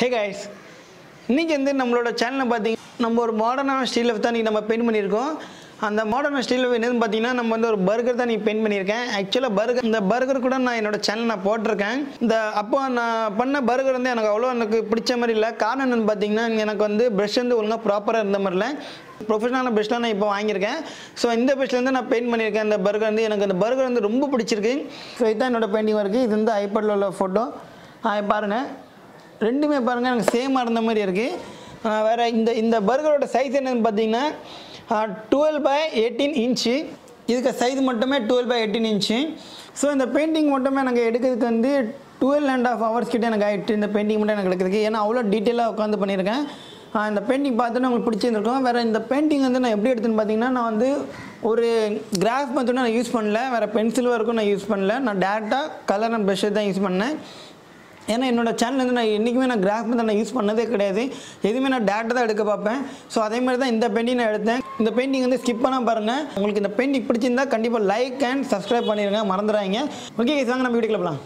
hey guys இன்றைக்கி வந்து நம்மளோட சேனலில் பார்த்தீங்க நம்ம ஒரு மாடர்னான ஸ்டீலில் தான் இன்றைக்கி நம்ம பெயிண்ட் பண்ணியிருக்கோம் அந்த மாடர்ன் ஸ்டீலில் என்னன்னு பார்த்தீங்கன்னா நம்ம வந்து ஒரு பர்கர் தான் நீ பெயிண்ட் பண்ணியிருக்கேன் ஆக்சுவலாக பர்கர் இந்த பர்கர் கூட நான் என்னோட சேனல் நான் போட்டிருக்கேன் இந்த அப்போ நான் பண்ண பர்கர் வந்து எனக்கு அவ்வளோ எனக்கு பிடிச்ச மாதிரி இல்லை காரணம் என்னென்னு பார்த்தீங்கன்னா எனக்கு வந்து ப்ரஷ் வந்து ஒழுங்காக ப்ராப்பராக இருந்த மாதிரி இல்லை ப்ரொஃபஷனலான ப்ரஷ்லாம் நான் இப்போ வாங்கியிருக்கேன் ஸோ இந்த ப்ரஷ்லேருந்து நான் பெயிண்ட் பண்ணியிருக்கேன் இந்த பர்கர் வந்து எனக்கு அந்த பர்கர் வந்து ரொம்ப பிடிச்சிருக்கு ஸோ இதுதான் என்னோட பெயிண்டிங் இருக்குது இது வந்து ஐபேடில் உள்ள ஃபோட்டோ பாருங்கள் ரெண்டுமே பாருங்கள் எனக்கு சேமாக இருந்த மாதிரி இருக்குது வேறு இந்த இந்த பர்கரோட சைஸ் என்னன்னு பார்த்தீங்கன்னா டுவெல் பை எயிட்டீன் இன்ச்சு இதுக்கு சைஸ் மட்டுமே twelve by eighteen inch so இந்த பெயிண்டிங் மட்டுமே எனக்கு எடுக்கிறதுக்கு வந்து டுவெல் அண்ட் ஆஃப் ஹவர்ஸ் கிட்ட எனக்கு ஆகிட்டு இந்த பெயிண்டிங் மட்டும் எனக்கு எடுக்கிறதுக்கு ஏன்னா அவ்வளோ டீட்டெயிலாக உட்காந்து பண்ணியிருக்கேன் ஆஹ் இந்த பெயிண்டிங் பார்த்துட்டு உங்களுக்கு பிடிச்சிருந்துருக்கும் வேறு இந்த பெயிண்டிங் வந்து நான் எப்படி எடுத்துன்னு பார்த்தீங்கன்னா நான் வந்து ஒரு கிராஃப் மட்டும் நான் யூஸ் பண்ணல வேறு பென்சில் வரைக்கும் நான் யூஸ் பண்ணல நான் டேரெக்டாக கலர் அண்ட் ப்ரஷ் தான் யூஸ் பண்ணேன் ஏன்னா என்னோட சேனல் வந்து நான் என்றைக்குமே நான் கிராஃப் வந்து நான் யூஸ் பண்ணதே கிடையாது எதுவுமே நான் டேரக்டாக தான் எடுக்க பார்ப்பேன் ஸோ அதே மாதிரி தான் இந்த பெயிண்டிங் நான் எடுத்தேன் இந்த பெயிண்டிங் வந்து ஸ்கிப் பண்ணால் பாருங்கள் உங்களுக்கு இந்த பெயிண்டிங் பிடிச்சிருந்தா கண்டிப்பாக லைக் அண்ட் சப்ஸ்கிரைப் பண்ணிடுங்க மறந்துடாதீங்க ஓகே வாங்க நம்ம வீடியோக்குள்ள போகலாம்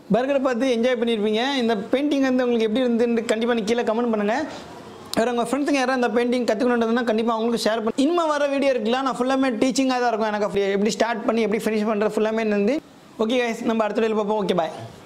பர்கரை பார்த்து என்ஜாய் பண்ணியிருப்பீங்க இந்த பெயிண்டிங் வந்து உங்களுக்கு எப்படி இருந்துன்னு கண்டிப்பாக நீ கீழே கமெண்ட் பண்ணுங்கள் வேறு உங்கள் ஃப்ரெண்ட்ஸுங்க யாராவது இந்த பெயிண்டிங் கற்றுக்கணுன்றதுனா கண்டிப்பாக அவங்களுக்கு ஷேர் பண்ணி இனிமே வர வீடியோ இருக்குல்ல நான் ஃபுல்லாமே டீச்சிங்காக தான் இருக்கும் எனக்கு அப்படி எப்படி ஸ்டார்ட் பண்ணி எப்படி ஃபினிஷ் பண்ணுறது ஃபுல்லாமே இருந்து ஓகே guys நம்ம அடுத்த வீடியோவில் பார்ப்போம் ஓகே பாய்